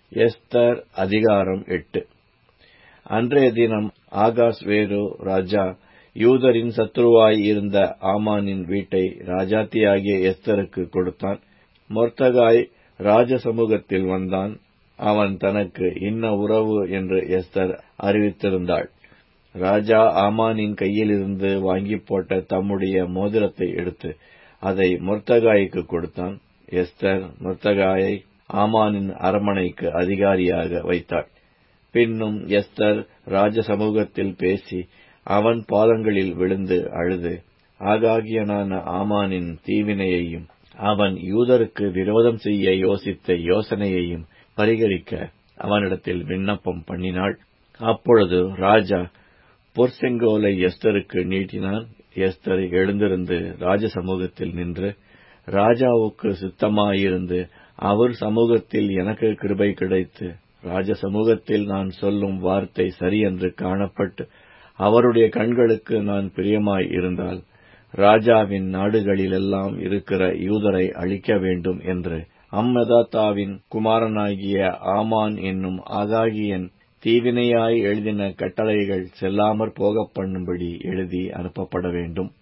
Esther அதிகாரம் எட்டு அன்றைய தினம் ஆகாஸ்வேரு ராஜா யூதரின் சத்துருவாய் இருந்த ஆமானின் வீட்டை ராஜாத்தியாகிய எஸ்தருக்கு கொடுத்தான் மொர்தகாய் ராஜ சமூகத்தில் வந்தான் அவன் தனக்கு இன்ன உறவு என்று எஸ்தர் அறிவித்திருந்தாள் ராஜா ஆமானின் கையிலிருந்து வாங்கி போட்ட தம்முடைய மோதிரத்தை எடுத்து அதை மொர்தகாய்க்கு கொடுத்தான் எஸ்தர் மொர்தகாயை ஆமானின் அரமனைக்கு அதிகாரியாக வைத்தாள் பின்னும் எஸ்தர் ராஜ சமூகத்தில் பேசி அவன் பாதங்களில் விழுந்து அழுது ஆகாகியனான ஆமானின் தீவினையையும் அவன் யூதருக்கு விரோதம் செய்ய யோசித்த யோசனையையும் பரிகரிக்க அவனிடத்தில் விண்ணப்பம் பண்ணினாள் அப்பொழுது ராஜா பொற்செங்கோலை எஸ்தருக்கு நீட்டினான் எஸ்தர் எழுந்திருந்து ராஜ சமூகத்தில் நின்று ராஜாவுக்கு சித்தமாயிருந்து அவர் சமூகத்தில் எனக்கு கிருபை கிடைத்து ராஜ சமூகத்தில் நான் சொல்லும் வார்த்தை சரியென்று காணப்பட்டு அவருடைய கண்களுக்கு நான் பிரியமாய் இருந்தால் ராஜாவின் நாடுகளிலெல்லாம் இருக்கிற யூதரை அழிக்க வேண்டும் என்று அம்மதாத்தாவின் குமாரனாகிய ஆமான் என்னும் ஆகாகியன் தீவினையாய் எழுதின கட்டளைகள் செல்லாமற் போகப் பண்ணும்படி எழுதி அனுப்பப்பட வேண்டும்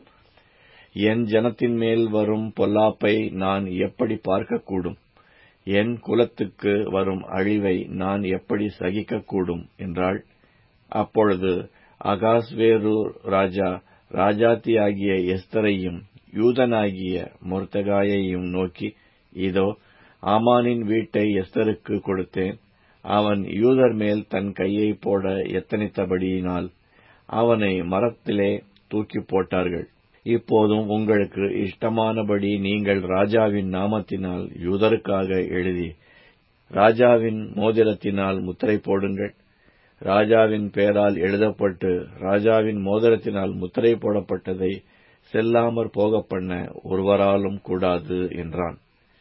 என் ஜனத்தின் மேல் வரும் பொல்லாப்பை நான் எப்படி பார்க்கக்கூடும் என் குலத்துக்கு வரும் அழிவை நான் எப்படி சகிக்கக்கூடும் என்றாள் அப்பொழுது அகாஸ்வேரு ராஜா ராஜாத்தியாகிய எஸ்தரையும் யூதனாகிய மொர்த்தகாயையும் நோக்கி இதோ ஆமானின் வீட்டை எஸ்தருக்கு கொடுத்தேன் அவன் யூதர் மேல் தன் கையை போட எத்தனித்தபடியினால் அவனை மரத்திலே தூக்கி போட்டார்கள் இப்போதும் உங்களுக்கு இஷ்டமானபடி நீங்கள் ராஜாவின் நாமத்தினால் யூதருக்காக எழுதி ராஜாவின் மோதிரத்தினால் முத்திரை போடுங்கள் ராஜாவின் பெயரால் எழுதப்பட்டு ராஜாவின் மோதிரத்தினால் முத்திரை போடப்பட்டதை செல்லாமற் போகப் பண்ண ஒருவராலும் கூடாது என்றான்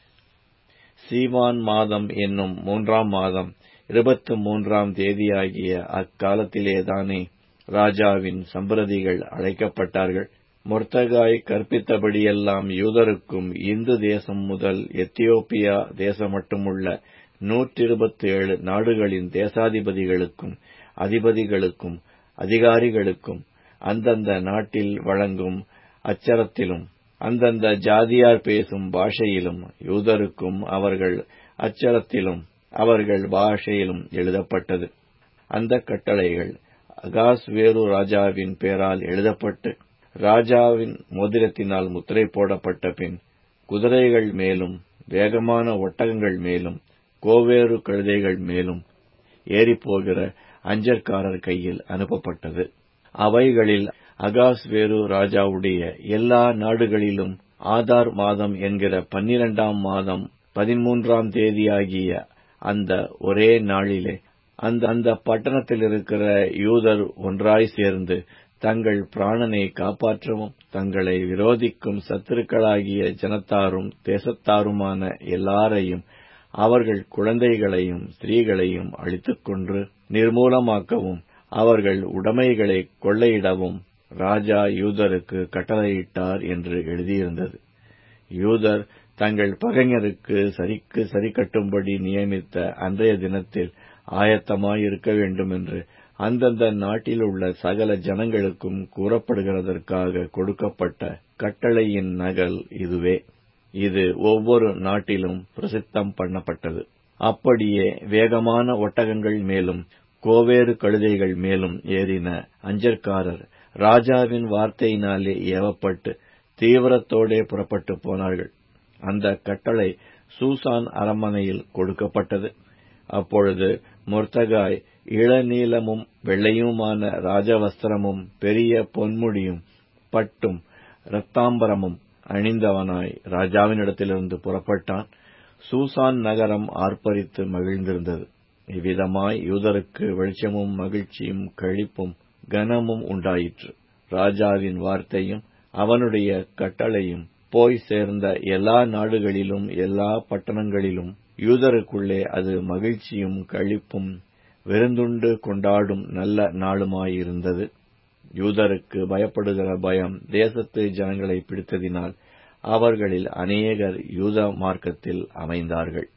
சீவான் மாதம் என்னும் மூன்றாம் மாதம் இருபத்து மூன்றாம் தேதியாகிய அக்காலத்திலேதானே ராஜாவின் சம்பிரதிகள் அழைக்கப்பட்டார்கள் மொர்த்தகாய் கற்பித்தபடியெல்லாம் யூதருக்கும் இந்து தேசம் முதல் எத்தியோப்பியா தேசம் மட்டுமுள்ள நூற்றிருபத்தி ஏழு நாடுகளின் தேசாதிபதிகளுக்கும் அதிபதிகளுக்கும் அதிகாரிகளுக்கும் அந்தந்த நாட்டில் வழங்கும் அச்சரத்திலும் அந்தந்த ஜாதியார் பேசும் பாஷையிலும் யூதருக்கும் அவர்கள் அச்சரத்திலும் அவர்கள் பாஷையிலும் எழுதப்பட்டது அந்த கட்டளைகள் அகாஸ் வேறு ராஜாவின் பெயரால் எழுதப்பட்டு ராஜாவின் மோதிரத்தினால் முத்திரை போடப்பட்ட பின் குதிரைகள் மேலும் வேகமான ஒட்டகங்கள் மேலும் கோவேறு கழுதைகள் மேலும் ஏறிப்போகிற அஞ்சற்காரர் கையில் அனுப்பப்பட்டது அவைகளில் அகாஸ் வேறு ராஜாவுடைய எல்லா நாடுகளிலும் ஆதார் மாதம் என்கிற பன்னிரண்டாம் மாதம் பதிமூன்றாம் தேதியாகிய அந்த ஒரே நாளிலே அந்த அந்த பட்டணத்தில் இருக்கிற யூதர் ஒன்றாய் சேர்ந்து தங்கள் பிராணனை காப்பாற்றவும் தங்களை விரோதிக்கும் சத்துருக்களாகிய ஜனத்தாரும் தேசத்தாருமான எல்லாரையும் அவர்கள் குழந்தைகளையும் ஸ்திரீகளையும் அழித்துக் கொன்று நிர்மூலமாக்கவும் அவர்கள் உடைமைகளை கொள்ளையிடவும் ராஜா யூதருக்கு கட்டளையிட்டார் என்று எழுதியிருந்தது யூதர் தங்கள் பகைஞருக்கு சரிக்கு சரி கட்டும்படி நியமித்த அன்றைய தினத்தில் ஆயத்தமாயிருக்க வேண்டும் என்று அந்தந்த நாட்டில் உள்ள சகல ஜனங்களுக்கும் கூறப்படுகிறதற்காக கொடுக்கப்பட்ட கட்டளையின் நகல் இதுவே இது ஒவ்வொரு நாட்டிலும் பிரசித்தம் பண்ணப்பட்டது அப்படியே வேகமான ஒட்டகங்கள் மேலும் கோவேறு கழுதைகள் மேலும் ஏறின அஞ்சற்காரர் ராஜாவின் வார்த்தையினாலே ஏவப்பட்டு தீவிரத்தோடே புறப்பட்டு போனார்கள் அந்த கட்டளை சூசான் அரண்மனையில் கொடுக்கப்பட்டது அப்பொழுது மொர்த்தகாய் இளநீலமும் வெள்ளையுமான ராஜவஸ்திரமும் பெரிய பொன்முடியும் பட்டும் இரத்தாம்பரமும் அணிந்தவனாய் ராஜாவினிடத்திலிருந்து புறப்பட்டான் சூசான் நகரம் ஆர்ப்பரித்து மகிழ்ந்திருந்தது இவ்விதமாய் யூதருக்கு வெளிச்சமும் மகிழ்ச்சியும் கழிப்பும் கனமும் உண்டாயிற்று ராஜாவின் வார்த்தையும் அவனுடைய கட்டளையும் போய் சேர்ந்த எல்லா நாடுகளிலும் எல்லா பட்டணங்களிலும் யூதருக்குள்ளே அது மகிழ்ச்சியும் கழிப்பும் விருந்துண்டு கொண்டாடும் நல்ல நாளுமாயிருந்தது யூதருக்கு பயப்படுகிற பயம் தேசத்து ஜனங்களை பிடித்ததினால் அவர்களில் அநேகர் யூத மார்க்கத்தில் அமைந்தார்கள்